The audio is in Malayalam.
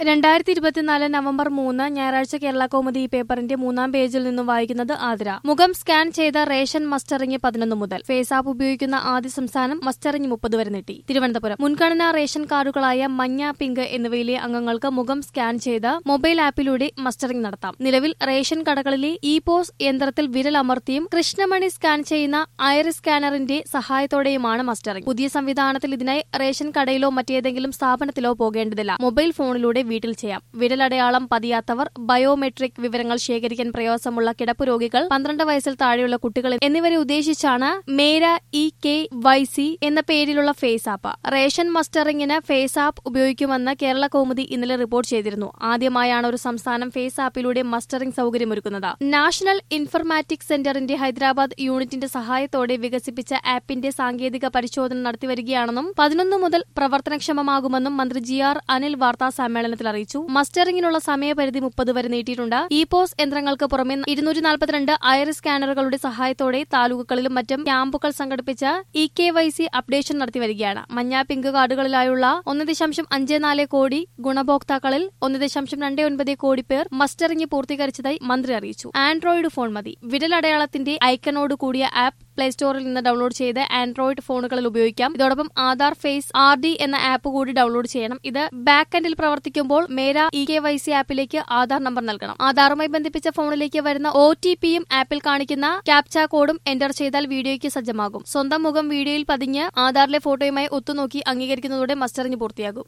രണ്ടായിരത്തി ഇരുപത്തിനാല് നവംബർ മൂന്ന് ഞായറാഴ്ച കേരള കൗമുദി ഈ പേപ്പറിന്റെ മൂന്നാം പേജിൽ നിന്നും വായിക്കുന്നത് ആതിര മുഖം സ്കാൻ ചെയ്ത റേഷൻ മസ്റ്ററിംഗ് പതിനൊന്ന് മുതൽ ഫേസ് ആപ്പ് ഉപയോഗിക്കുന്ന ആദ്യ സംസ്ഥാനം മസ്റ്ററിംഗ് മുപ്പത് വരെ നീട്ടി തിരുവനന്തപുരം മുൻഗണനാ റേഷൻ കാർഡുകളായ മഞ്ഞ പിങ്ക് എന്നിവയിലെ അംഗങ്ങൾക്ക് മുഖം സ്കാൻ ചെയ്ത് മൊബൈൽ ആപ്പിലൂടെ മസ്റ്ററിംഗ് നടത്താം നിലവിൽ റേഷൻ കടകളിലെ ഇ പോസ് യന്ത്രത്തിൽ വിരൽ അമർത്തിയും കൃഷ്ണമണി സ്കാൻ ചെയ്യുന്ന ഐറിസ് സ്കാനറിന്റെ സഹായത്തോടെയുമാണ് മസ്റ്ററിംഗ് പുതിയ സംവിധാനത്തിൽ ഇതിനായി റേഷൻ കടയിലോ മറ്റേതെങ്കിലും സ്ഥാപനത്തിലോ പോകേണ്ടതില്ല മൊബൈൽ ഫോണിലൂടെ വീട്ടിൽ ചെയ്യാം വിരലടയാളം പതിയാത്തവർ ബയോമെട്രിക് വിവരങ്ങൾ ശേഖരിക്കാൻ പ്രയാസമുള്ള കിടപ്പ് രോഗികൾ പന്ത്രണ്ട് വയസ്സിൽ താഴെയുള്ള കുട്ടികൾ എന്നിവരെ ഉദ്ദേശിച്ചാണ് Mera E K Y C എന്ന പേരിലുള്ള ഫേസ് ആപ്പ് റേഷൻ മസ്റ്ററിംഗിന് ഫേസ് ആപ്പ് ഉപയോഗിക്കുമെന്ന് കേരള കൗമുദി ഇന്നലെ റിപ്പോർട്ട് ചെയ്തിരുന്നു ആദ്യമായാണ് ഒരു സംസ്ഥാനം ഫേസ് ആപ്പിലൂടെ മസ്റ്ററിംഗ് സൗകര്യമൊരുക്കുന്നത് നാഷണൽ ഇൻഫർമാറ്റിക്സ് സെന്ററിന്റെ ഹൈദരാബാദ് യൂണിറ്റിന്റെ സഹായത്തോടെ വികസിപ്പിച്ച ആപ്പിന്റെ സാങ്കേതിക പരിശോധന നടത്തിവരികയാണെന്നും പതിനൊന്ന് മുതൽ പ്രവർത്തനക്ഷമമാകുമെന്നും മന്ത്രി ജി ആർ അനിൽ വാർത്താ സമ്മേളനത്തിൽ അറിയിച്ചു മസ്റ്ററിംഗിനുള്ള സമയപരിധി മുപ്പത് വരെ നീട്ടിയിട്ടുണ്ട് ഇ പോസ് യന്ത്രങ്ങൾക്ക് പുറമെ ഇരുന്നൂറ്റി നാൽപ്പത്തിരണ്ട് ഐറിസ് സ്കാനറുകളുടെ സഹായത്തോടെ താലൂക്കുകളിലും മറ്റും ക്യാമ്പുകൾ സംഘടിപ്പിച്ച് E K Y C updation നടത്തിവരികയാണ് മഞ്ഞ പിങ്ക് കാർഡുകളിലായുള്ള ഒന്ന് ദശാംശം അഞ്ച് നാല് കോടി ഗുണഭോക്താക്കളിൽ ഒന്ന് ദശാംശം രണ്ട് ഒൻപത് കോടി പേർ മസ്റ്ററിംഗ് പൂർത്തീകരിച്ചതായി മന്ത്രി അറിയിച്ചു ആൻഡ്രോയിഡ് ഫോൺ മതി വിരലടയാളത്തിന്റെ ഐക്കണോട് കൂടിയ ആപ്പ് പ്ലേ സ്റ്റോറിൽ നിന്ന് ഡൗൺലോഡ് ചെയ്ത് ആൻഡ്രോയിഡ് ഫോണുകളിൽ ഉപയോഗിക്കാം ഇതോടൊപ്പം ആധാർ ഫേസ് ആർ ഡി എന്ന ആപ്പ് കൂടി ഡൗൺലോഡ് ചെയ്യണം ഇത് ബാക്ക് എൻഡിൽ പ്രവർത്തിക്കുമ്പോൾ Mera E K Y C ആപ്പിലേക്ക് ആധാർ നമ്പർ നൽകണം ആധാറുമായി ബന്ധിപ്പിച്ച ഫോണിലേക്ക് വരുന്ന ഒ ടി പിയും ആപ്പിൽ കാണിക്കുന്ന ക്യാപ്ച കോഡും എന്റർ ചെയ്താൽ വീഡിയോയ്ക്ക് സജ്ജമാകും സ്വന്തം മുഖം വീഡിയോയിൽ പതിഞ്ഞ് ആധാറിലെ ഫോട്ടോയുമായി ഒത്തുനോക്കി അംഗീകരിക്കുന്നതോടെ മസ്റ്ററിംഗ് പൂർത്തിയാകും